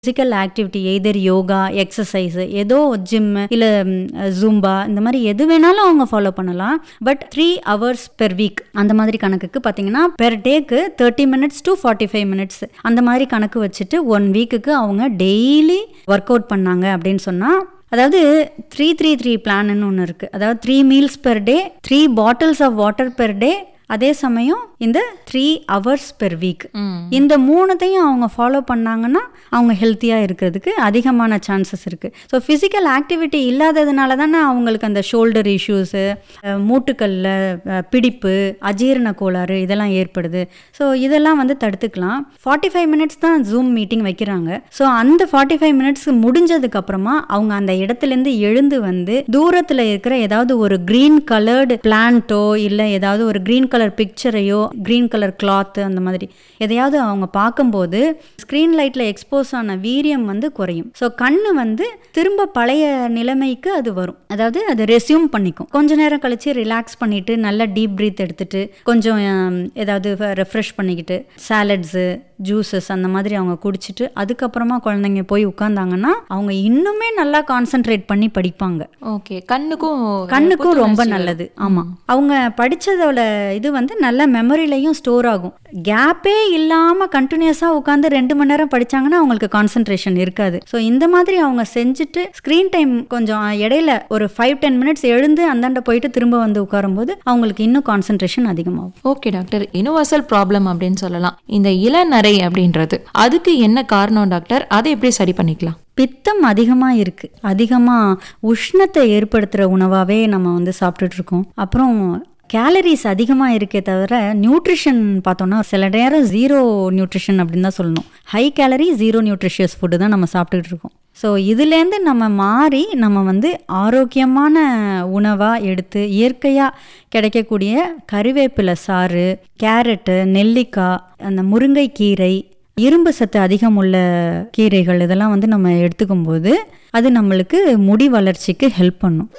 physical activity either yoga exercise ஏதோ gym இல்லை zumba இந்த மாதிரி எது வேணாலும் அவங்க ஃபாலோ பண்ணலாம் but three hours per week அந்த மாதிரி கணக்குக்கு பார்த்தீங்கன்னா பெர் டேக்கு thirty minutes to forty five minutes அந்த மாதிரி கணக்கு வச்சுட்டு ஒன் வீக்குக்கு அவங்க டெய்லி ஒர்க் அவுட் பண்ணாங்க அப்படின்னு சொன்னால் அதாவது த்ரீ த்ரீ த்ரீ பிளான்னு ஒன்று இருக்குது அதாவது three meals per day three bottles of water per day அதே சமயம் இந்த த்ரீ ஹவர்ஸ் பெர் வீக் இந்த மூணுத்தையும் அவங்க ஃபாலோ பண்ணாங்கன்னா அவங்க ஹெல்த்தியாக இருக்கிறதுக்கு அதிகமான சான்சஸ் இருக்குது ஸோ ஃபிசிக்கல் ஆக்டிவிட்டி இல்லாததுனால தானே அவங்களுக்கு அந்த ஷோல்டர் இஷ்யூஸு மூட்டுக்களில் பிடிப்பு அஜீரண கோளாறு இதெல்லாம் ஏற்படுது ஸோ இதெல்லாம் வந்து தடுத்துக்கலாம் ஃபார்ட்டி ஃபைவ் மினிட்ஸ் தான் ஜூம் மீட்டிங் வைக்கிறாங்க ஸோ அந்த ஃபார்ட்டி ஃபைவ் மினிட்ஸ் முடிஞ்சதுக்கு அப்புறமா அவங்க அந்த இடத்துலேருந்து எழுந்து வந்து தூரத்தில் இருக்கிற ஏதாவது ஒரு க்ரீன் கலர்டு பிளான்ட்டோ இல்லை ஏதாவது ஒரு க்ரீன் கலர் பிக்சரையோ க்ரீன் கலர் கிளாத்து அந்த மாதிரி எதையாவது அவங்க பார்க்கும்போது ஸ்க்ரீன் லைட்டில் எக்ஸ்போஸ் ஆன வீரியம் வந்து குறையும் ஸோ கண்ணு வந்து திரும்ப பழைய நிலைமைக்கு அது வரும் அதாவது அது ரெஸ்யூம் பண்ணிக்கும் கொஞ்ச நேரம் கழிச்சு ரிலாக்ஸ் பண்ணிட்டு நல்ல டீப் ப்ரீத் எடுத்துட்டு கொஞ்சம் ஹம், ஏதாவது ரெஃப்ரெஷ் பண்ணிக்கிட்டு சாலட்ஸு ஜூஸஸ் அந்த மாதிரி அவங்க குடிச்சிட்டு அதுக்கப்புறமா குழந்தைங்க போய் உட்காந்தாங்கன்னா அவங்க இன்னுமே நல்லா கான்சென்ட்ரேட் பண்ணி படிப்பாங்க ஓகே கண்ணுக்கும் கண்ணுக்கும் ரொம்ப புத்துணர்ச்சி நல்லது ஆமா அவங்க படிச்சதோட இது வந்து நல்ல மெமரிலையும் ஸ்டோர் ஆகும் கேப்பே இல்லாம கண்டினியூஸா உட்காந்து ரெண்டு மணி நேரம் படிச்சாங்கன்னா அவங்களுக்கு கான்சென்ட்ரேஷன் இருக்காது ஸோ இந்த மாதிரி அவங்க செஞ்சுட்டு ஸ்க்ரீன் டைம் கொஞ்சம் இடையில ஒரு ஃபைவ் டென் மினிட்ஸ் எழுந்து அந்தாண்ட போயிட்டு திரும்ப வந்து உட்காரும்போது அவங்களுக்கு இன்னும் கான்சென்ட்ரேஷன் அதிகமாகும் ஓகே டாக்டர் யுனிவர்சல் ப்ராப்ளம் அப்படின்னு சொல்லலாம் இந்த இளநரை அப்படின்றது அதுக்கு என்ன காரணம் டாக்டர் அதை எப்படி சரி பண்ணிக்கலாம் பித்தம் அதிகமாக இருக்குது அதிகமாக உஷ்ணத்தை ஏற்படுத்துகிற உணவாகவே நம்ம வந்து சாப்பிட்டுட்டு இருக்கோம் அப்புறம் கேலரிஸ் அதிகமாக இருக்கே தவிர நியூட்ரிஷன் பார்த்தோன்னா சில நேரம் ஜீரோ நியூட்ரிஷன் அப்படின்னு தான் சொல்லணும் high calorie zero nutritious food தான் நம்ம சாப்பிட்டுட்டு இருக்கோம் ஸோ இதுலேருந்து நம்ம மாறி நம்ம வந்து ஆரோக்கியமான உணவாக எடுத்து இயற்கையாக கிடைக்கக்கூடிய கறிவேப்பிலை சாறு கேரட்டு நெல்லிக்காய் அந்த முருங்கைக்கீரை இரும்பு சத்து அதிகம் உள்ள கீரைகள் இதெல்லாம் வந்து நம்ம எடுத்துக்கும் போது அது நம்மளுக்கு முடி வளர்ச்சிக்கு ஹெல்ப் பண்ணும்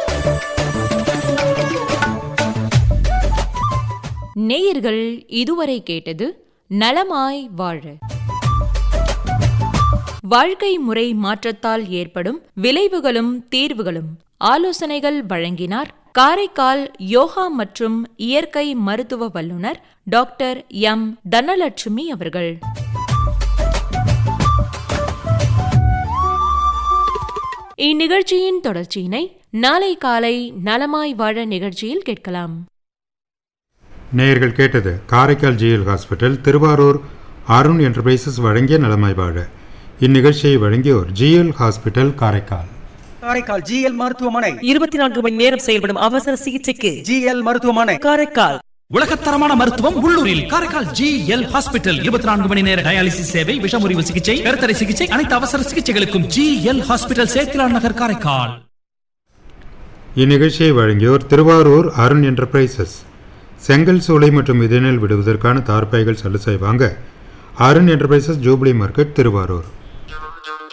நேயர்கள் இதுவரை கேட்டது நலமாய் வாழ வாழ்க்கை முறை மாற்றத்தால் ஏற்படும் விளைவுகளும் தீர்வுகளும் ஆலோசனைகள் வழங்கினார் காரைக்கால் யோகா மற்றும் இயற்கை மருத்துவ வல்லுனர் டாக்டர் எம் தனலட்சுமி அவர்கள் இந்நிகழ்ச்சியின் தொடர்ச்சியினை நாளை காலை நலமாய் வாழ நிகழ்ச்சியில் கேட்கலாம் நேயர்கள் கேட்டது Karaikal GL hospital Tiruvarur Arun enterprises வழங்கிய நலமாய் வாழ இந்நிகழ்ச்சியை வழங்கியோர் GL hospital Karaikal Karaikal GL மருத்துவமனை இருபத்தி நான்கு மணி நேரம் செயல்படும் அவசர சிகிச்சைக்கு ஜிஎல் மருத்துவமனை காரைக்கால் உலகத்தரமான மருத்துவம் உள்ளூரில் காரைக்கால் ஜி எல் ஹாஸ்பிட்டல் இருபத்தி நான்கு மணி நேர டயாலிசிஸ் சேவை விஷமுறிவு சிகிச்சை கருத்தடை சிகிச்சை அனைத்து அவசர சிகிச்சைகளுக்கும் G L hospital Sethilan Nagar Karaikal இந்நிகழ்ச்சியை வழங்கியோர் திருவாரூர் அருண் என்டர்பிரைசஸ் செங்கல் சூளை மற்றும் இதனில் விடுவதற்கான தார்பாய்கள் சலுசை வாங்க Arun enterprises jubilee market Thiruvarur